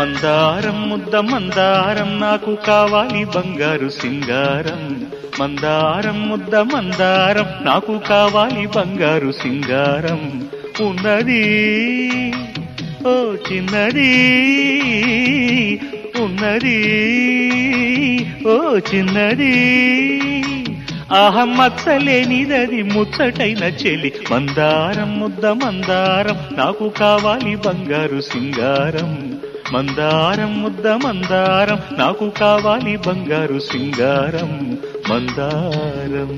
మందారం ముద్ద మందారం నాకు కావాలి బంగారు సింగారం మందారం ముద్ద మందారం నాకు కావాలి బంగారు సింగారం ఉన్నది ఓ చిన్నది ఉన్నది ఓ చిన్నది ఆహం మచ్చలేనిదది ముచ్చటైన చెలి మందారం ముద్ద మందారం నాకు కావాలి బంగారు సింగారం మందారం ముద్ద మందారం నాకు కావాలి బంగారు సింగారం మందారం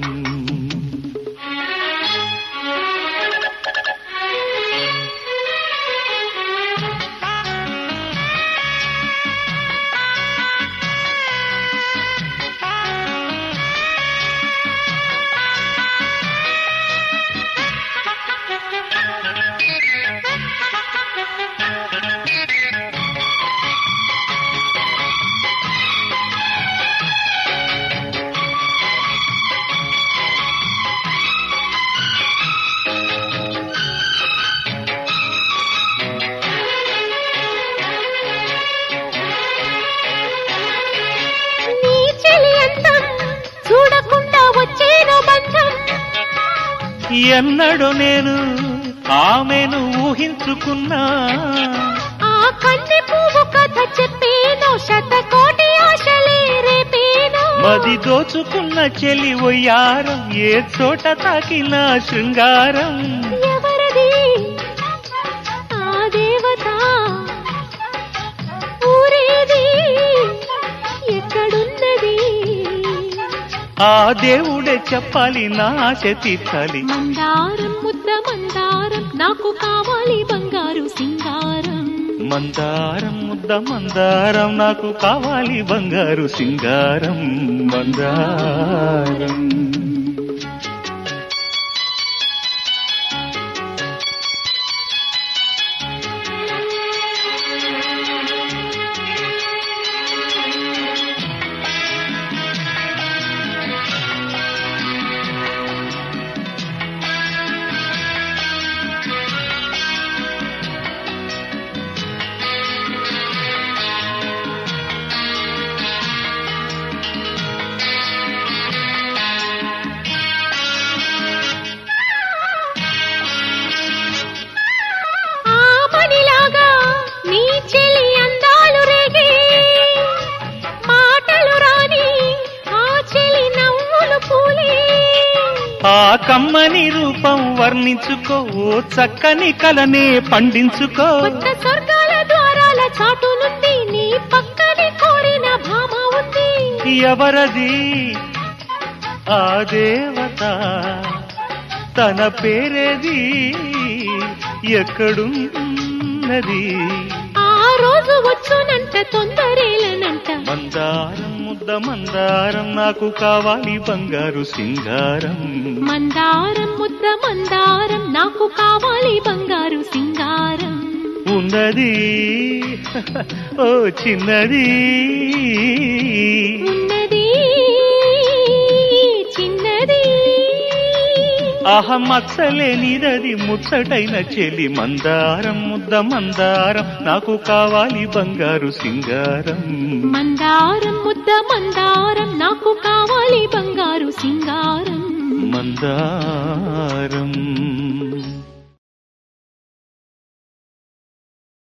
నీ చెలి అందం చూడకుండా వచ్చేను బంధం ఎన్నడో నేను ఆమెను ఊహించుకున్నా ఆ కన్నె పువ్వు కథ చెప్పేను శతకోటి ఆశలే రేపేను మది దోచుకున్న చెలి ఒయ్యారం ఏ చోట తాకిన శృంగారం ఎవరది ఆ దేవత ఊరేది ఎక్కడున్నది ఆ దేవుడే చెప్పాలి నా ఆశ తీర్చాలి మందారం ముద్ద మందారం నాకు కావాలి బంగారు సింగారం మందారం ముద్ద మందారం నాకు కావాలి బంగారు సింగారం మందారం ఆ మణిలాగా నీ చెలి అందాలు రేగి మాటలు రాని ఆ చెలి నవ్వులు పూలి ఆ కమ్మని రూపం వర్ణించుకో ఓ చక్కని కలనే పండించుకో కొత్త స్వర్గాల ద్వారాల చాటు నుండి నీ పక్కని కోరిన భామ ఉంది ఎవరది ఆ దేవత తన పేరేది ఎక్కడున్నది ఆ రోజు వచ్చునంట తొందరేలనంట మందారం ముద్ద మందారం నాకు కావాలి బంగారు సింగారం మందారం ముద్ద మందారం నాకు కావాలి బంగారు సింగారం ఉన్నది ఓ చిన్నది ఉన్నది చిన్నది అహం మచ్చలేనిదది ముచ్చటైన చెలి మందారం ముద్ద మందారం నాకు కావాలి బంగారు సింగారం మందారం ముద్ద మందారం నాకు కావాలి బంగారు సింగారం మందారం